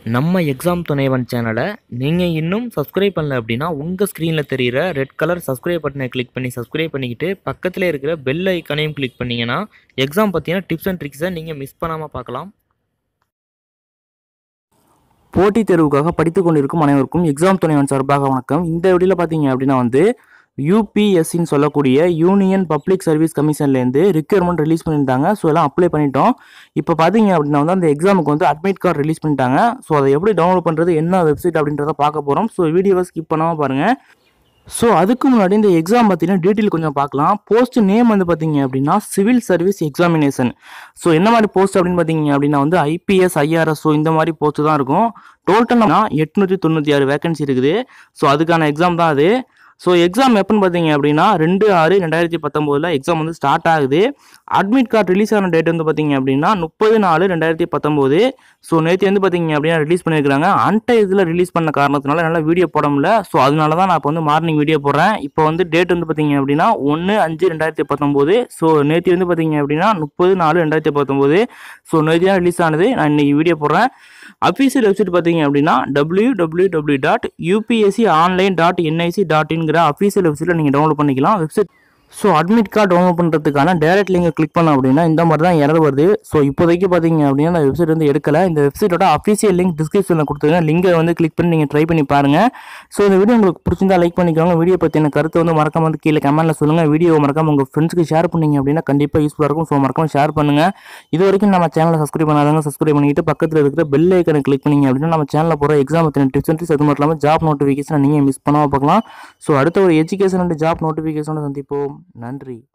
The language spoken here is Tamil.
நம்ம எக்ஸாம் துணைவன் சேனலை நீங்கள் இன்னும் சப்ஸ்கிரைப் பண்ணல அப்படின்னா உங்கள் ஸ்க்ரீனில் தெரிகிற ரெட் கலர் சப்ஸ்கிரைப் பட்டனை கிளிக் பண்ணி சப்ஸ்கிரைப் பண்ணிக்கிட்டு பக்கத்தில் இருக்கிற பெல் ஐக்கனையும் கிளிக் பண்ணிங்கன்னா எக்ஸாம் பற்றின டிப்ஸ் அண்ட் ட்ரிக்ஸை நீங்கள் மிஸ் பண்ணாமல் பார்க்கலாம் போட்டித் தேர்வுக்காக படித்துக் கொண்டிருக்கும் அனைவருக்கும் எக்ஸாம் துணைவன் சார்பாக வணக்கம் இந்த வீடியோவில் பார்த்தீங்க அப்படின்னா வந்து யூபிஎஸ்சின்னு சொல்லக்கூடிய யூனியன் பப்ளிக் சர்வீஸ் கமிஷன்லேருந்து ரிக்யர்மெண்ட் ரிலீஸ் பண்ணியிருந்தாங்க ஸோ எல்லாம் அப்ளை பண்ணிட்டோம் இப்போ பார்த்தீங்க அப்படின்னா வந்து அந்த எக்ஸாமுக்கு வந்து அட்மிட் கார்டு ரிலீஸ் பண்ணிட்டாங்க ஸோ அதை எப்படி டவுன்லோட் பண்ணுறது என்ன வெப்சைட் அப்படின்றத பார்க்க போகிறோம் ஸோ வீடியோவை ஸ்கிப் பண்ணாமல் பாருங்கள் ஸோ அதுக்கு முன்னாடி இந்த எக்ஸாம் பார்த்தீங்கன்னா டீட்டெயில் கொஞ்சம் பார்க்கலாம் போஸ்ட் நேம் வந்து பார்த்தீங்க அப்படின்னா சிவில் சர்வீஸ் எக்ஸாமினேஷன் ஸோ என்ன மாதிரி போஸ்ட் அப்படின்னு பார்த்தீங்க அப்படின்னா வந்து ஐபிஎஸ் ஐஆர்எஸ் ஸோ இந்த மாதிரி போஸ்ட் தான் இருக்கும் டோட்டல்னா எட்நூற்றி தொண்ணூற்றி ஆறு வேகன்சி இருக்குது ஸோ அதுக்கான எக்ஸாம் தான் அது ஸோ எக்ஸாம் எப்போன்னு பார்த்தீங்க அப்படின்னா ரெண்டு ஆறு ரெண்டாயிரத்தி பத்தொம்போதில் எக்ஸாம் வந்து ஸ்டார்ட் ஆகுது அட்மிட் கார்டு ரிலீஸ் ஆன டேட் வந்து பார்த்தீங்க அப்படின்னா முப்பது நாலு ரெண்டாயிரத்தி பத்தொம்போது ஸோ நேற்று வந்து பார்த்தீங்க அப்படின்னா ரிலீஸ் பண்ணியிருக்காங்க அன்ட இதில் ரிலீஸ் பண்ண காரணத்தினால என்னால் வீடியோ போட முடியல ஸோ அதனால தான் நான் இப்போ வந்து மார்னிங் வீடியோ போடுறேன் இப்போ வந்து டேட் வந்து பார்த்தீங்க அப்படின்னா ஒன்று அஞ்சு ரெண்டாயிரத்தி பத்தொம்போது ஸோ நேற்று வந்து பார்த்தீங்க அப்படின்னா முப்பது நாலு ரெண்டாயிரத்தி பத்தொம்போது ஸோ நேற்று தான் ரிலீஸ் ஆனது நான் இன்னைக்கு வீடியோ போடுறேன் அஃபீஷியல் வெப்சைட் பார்த்தீங்க அப்படின்னா W W W dot UPSC online dot NIC dot இன்கிற அஃபீஷியல் வெப்சைட்டில் நீங்கள் டவுன்லோட் பண்ணிக்கலாம் website so admit card download பண்ணுறதுக்கான டேரக்ட் லிங்கை கிளிக் பண்ண அப்படின்னா இந்த மாதிரி தான் இறந்து வருது ஸோ இப்போதைக்கு பார்த்தீங்க அப்படின்னா இந்த வெப்சைட் வந்து எடுக்கல இந்த வெப்சைட்டோட அஃபீஷியல் லிங்க் டிஸ்கிரிப்ஷனில் கொடுத்துருக்கேன் லிங்கை வந்து கிளிக் பண்ணி நீங்கள் ட்ரை பண்ணி பாருங்கள் ஸோ இந்த வீடியோ உங்களுக்கு பிடிச்சிருந்தா லைக் பண்ணிக்கோங்க வீடியோ பற்றின கருத்து வந்து மறக்காம வந்து கீழே கமெண்ட்டில் சொல்லுங்கள் வீடியோ மறக்காம உங்கள் ஃப்ரெண்ட்ஸ்க்கு ஷேர் பண்ணீங்க அப்படின்னா கண்டிப்பாக யூஸ்ஃபுல்லாக இருக்கும் ஸோ மறக்காம ஷேர் பண்ணுங்கள் இது வரைக்கும் நம்ம சேனலை சப்ஸ்கிரைப் பண்ணாதவங்க சப்ஸ்கிரைப் பண்ணிட்டு பக்கத்தில் இருக்கிற பெல் ஐக்கனை கிளிக் பண்ணீங்க அப்படின்னா நம்ம சேனலில் போகிற எக்ஸாம் பற்றின டிப்ஸ் அண்ட் tricks அது மட்டும் இல்லாமல் ஜாப் நோட்டிஃபிகேஷன் நீங்கள் மிஸ் பண்ணாமல் பார்க்கலாம் ஸோ அடுத்த ஒரு எஜுகேஷன் அண்ட் ஜாப் நோட்டிஃபிகேஷனை சந்திப்போம் நன்றி